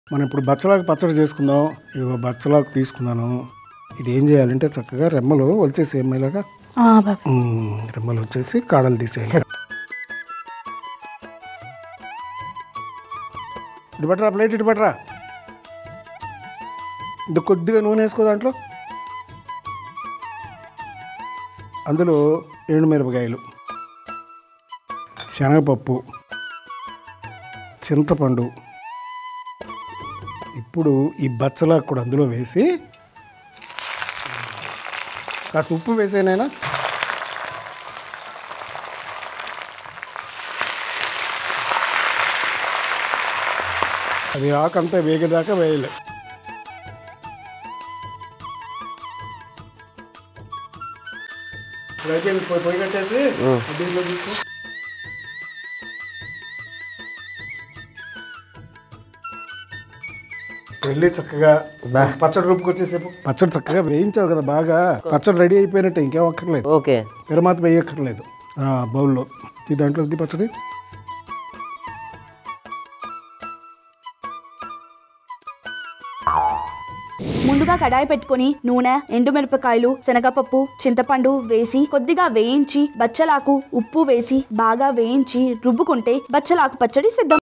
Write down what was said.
మనం ఇప్పుడు బచ్చలాకు పచ్చడి చేసుకుందాం ఇదిగో బచ్చలాకు తీసుకున్నాను ఇది ఏం చేయాలంటే చక్కగా రెమ్మలు వచ్చేసి ఏమైలాగా ఆ, బాబు మ్మ్, రెమ్మలు వచ్చేసి కాడలు తీసేయాలి ఇటు పట్టరా ప్లేట్ ఇటు పట్టరా ఇది కొద్దిగా నూనె వేసుకో దాంట్లో అందులో ఎండుమిరపకాయలు శనగపప్పు చింతపండు ఇప్పుడు ఈ బచ్చలాకు కూడా అందులో వేసి కాస్త ఉప్పు వేసేనైనా అది ఆకంతా వేగేదాకా వేయలే ఇప్పుడు అయిపోయింది పొయ్యి పొయ్యి కట్టేసి దీంట్లో తీసుకో. వెళ్ళి చక్కగా పచ్చడి రూపుకొచ్చేసేపు పచ్చడి చక్కగా వేయించావు కదా బాగా పచ్చడి రెడీ అయిపోయినట్టే ఇంకేం అక్కర్లేదు ఓకే పెరమాత వేయక్కర్లేదు ఆ, బౌల్లో ఈ దాంట్లో ఉంది పచ్చడి ముందుగా కడాయి పెట్టుకొని నూనె ఎండుమిరపకాయలు శనగపప్పు చింతపండు వేసి కొద్దిగా వేయించి బచ్చలాకు ఉప్పు వేసి బాగా వేయించి రుబ్బుకుంటే బచ్చలాకు పచ్చడి సిద్ధం